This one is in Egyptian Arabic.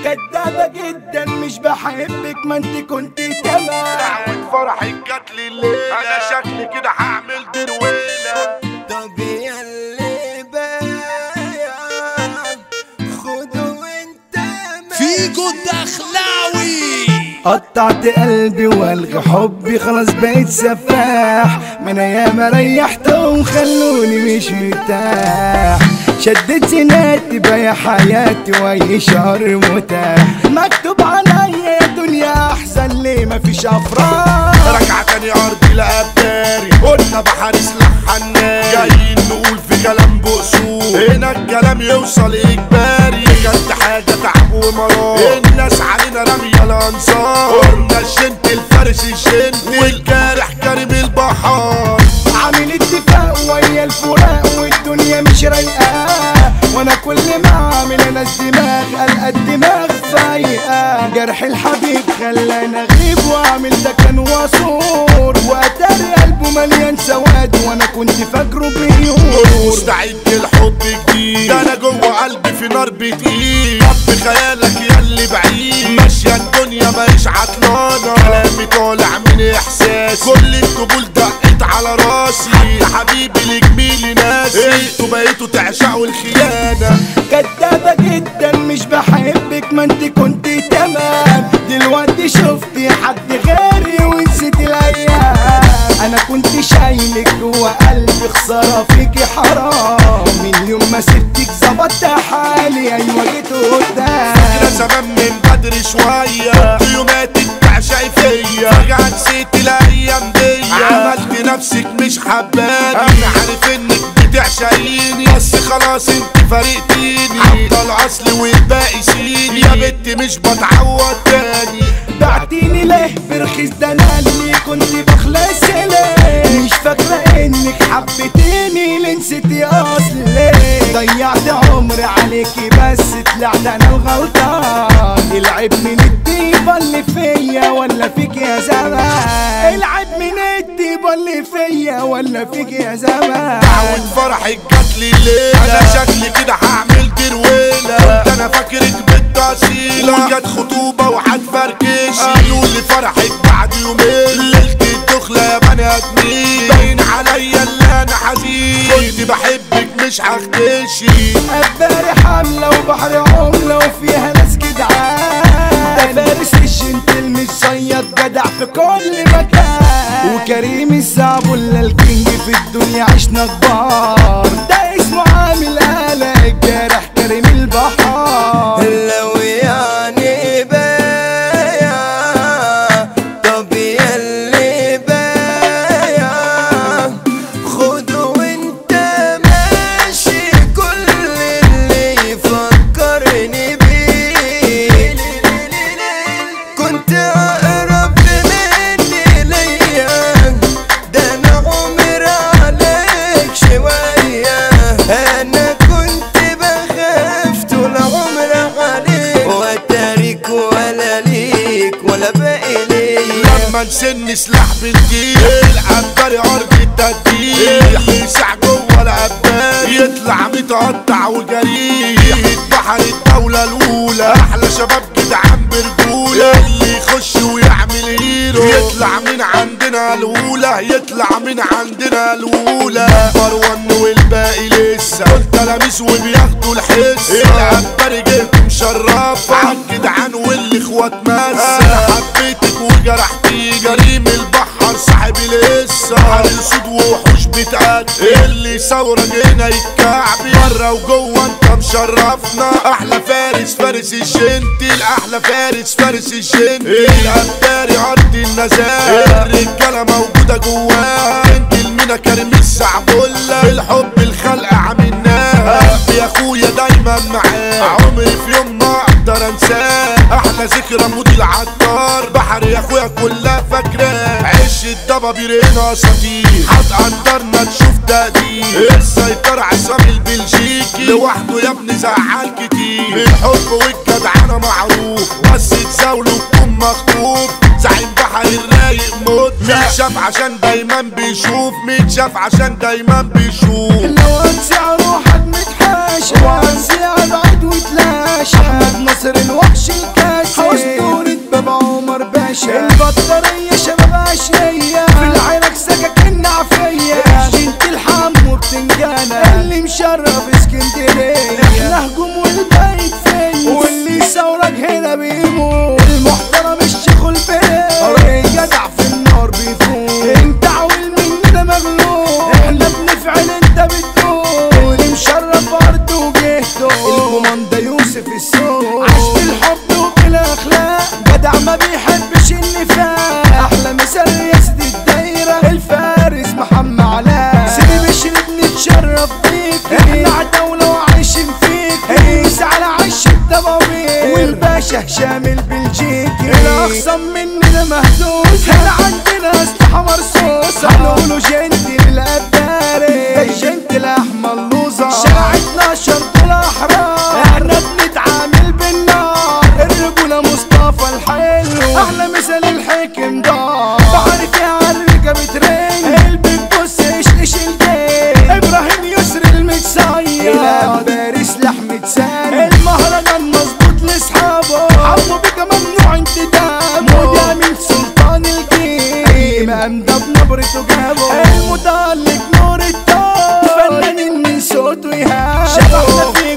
كدابة جدا مش بحبك ما انت كنت تمام دعوة فرحك جات لي الليلة انا شكلي كده هعمل درويلة طب ياللي بايع خده وانت فيجو الدخلاوي قطعت قلبي والغي حبي خلاص بقيت سفاح من ايام ريحتهم خلوني مش مرتاح شدت زناتي بيا حياتي واي شهر متاح مكتوب عليا يا دنيا احسن ليه مفيش افراح رجع تاني ارضي لابداري قلنا بحارس لحناري جايين نقول في كلام بقصور هنا الكلام يوصل اجباري كانت حاجه تعب ومرار الناس علينا راميه الانصار قلنا الجنت الفارس الجنت والجارح كريم البحار عامل اتفاق ويا الفراق والدنيا مش رايقة وانا كل ما اعمل انا الدماغ القى الدماغ فايقة جرح الحبيب خلاني اغيب واعمل ده كان وصور واتاري قلبه مليان سواد وانا كنت فاكره بيور مستعد للحب جديد ده انا جوه قلبي في نار بتقيل طب خيالك ياللي بعيد ماشيه الدنيا ماهيش عطلانه كلامي طالع من احساس كل الطبول دقت على راسي حتى حبيبي لجميلي ناسي انتوا بقيتوا تعشقوا الخيانه كدابة جدا مش بحبك ما انت كنت تمام دلوقتي شفتي حد غيري ونسيت الايام انا كنت شايلك جوا قلبي خسارة فيكي حرام من يوم ما سبتك ظبطت حالي ايوه جيت قدام كده زمان من بدري شوية يوماتك تعشقي فيا فجأة نسيت الأيام دي عملت نفسك مش حباني أنا عارف إنك بتعشقيني بس خلاص انت فارقتيني حتى الأصل والباقي سيني يا بنت مش بتعوض تاني بعتيني ليه برخيص ده انا اللي كنت بخلص ليه مش فاكرة انك حبيتيني اللي نسيتي اصلي ضيعت عمري عليكي بس طلعت انا الغلطان العيب من الديبة اللي فيا ولا فيك يا زمان العيب من الديبة اللي فيا ولا فيك يا زمان دعوة فرحك جات لي الليلة أنا شكلي كده هعمل درويلة كنت أنا فاكرك بالتأصيلة وجت خطوبة وهتفركش قالوا لي فرحك بعد يومين ليلة الدخلة يا بني آدمين باين عليا اللي أنا حزين كنت بحبك مش هختشي أباري حملة وبحر عملة وفيها ناس جدعان ده فارس الجنتل مش صياد جدع في كل مكان وكريم الصعب ولا الكينج في الدنيا عشنا كبار ده اسمه عامل قلق الجارح كريم البحار لو يعني بايع طب ياللي بايع خده وانت ماشي كل اللي يفكرني بيه كنت اقرب مني ليا ده انا عمر عليك شوية انا كنت بخاف طول عمري عليك واتاريك ولا ليك ولا باقي ليا لما نسن سلاح بنتي العباري عرض التدبير يسع جوه العبار يطلع متقطع وجريح بحر الدولة الأولى أحلى شباب جدعان برجولة اللي يخش ويعمل هيرو يطلع من عندنا الأولى يطلع من عندنا الأولى مروان والباقي لسه دول تلاميذ وبياخدوا الحصة العباري جيت مشرفة عالجدعان واللي اخوات مسا أنا حبيتك وجرحتي جريم البحر صاحب لسه على الاسود ووحوش بتقتل اللي ثورة جينا يتكعبي بره وجوه انت مشرفنا احلى فارس فارس الجنتل احلى فارس فارس الجنتل الابداري ارض النزاهه الرجاله موجوده جواها انت المنى كريم السعبله الحب الخلق عملناها قلبي يا اخويا دايما معاه عمري في يوم ما اقدر انساه احلى ذكرى مودي العطار بحر يا اخويا كلها فاكراه عش الضبابير هنا اساطير هتقدرنا تشوف تقدير السيطرة عصام البلجيكي لوحده يا ابني زعل كتير الحب والجدعنة معروف بس تزاوله تكون مخطوف زعيم بحر الرايق موت متشاف عشان دايما بيشوف متشاف عشان دايما بيشوف لو انسى روحك متحاشى وانسى ابعد وتلاشى احمد نصر مصر الوحش الكاسي اسطورة بابا عمر باشا البطارية شباب عشية في العراق سكاكين عفية جنت الحم وبتنجانة اللي مشرف اسكندرية احنا هجوم والبيت فيا واللي يصورك هنا بيموت المحترم الشيخ البيت جدع في النار بيفوت انت عويل مننا مغلوب احنا بنفعل انت بتقول واللي مشرف ارضه وجهته الكوماندا يوسف السوق عاش بالحب وبالاخلاق جدع ما بيحبش النفاق احلى مثال رئاسة الدايرة الفارس محمد علاء سيدي بشرب نتشرف بيك احنا عدولة وعايشين فيك قيس على عش الدبابير والباشا هشام البلجيكي الاخصم مننا مهزوز هنا عندنا اسلحة مرصوصة هنقولوا جنتي للقداري ده الجنت الاحمر لوزة شارعتنا شرط الاحرار احنا بنتعامل بالنار الرجولة مصطفى الحلو احلى مثال الحكم دار بحر فيها عالرجة بترن قلبي تبص ايش ايش الجيل ابراهيم يسر المتصير الامباري سلاح متسان المهرجان مظبوط لاصحابه عمو بيكا ممنوع انتداب وده من سلطان الجيل امام ده بنبرته جابه المتألق نور الدار فنانين من صوته يهاب شبحنا فيه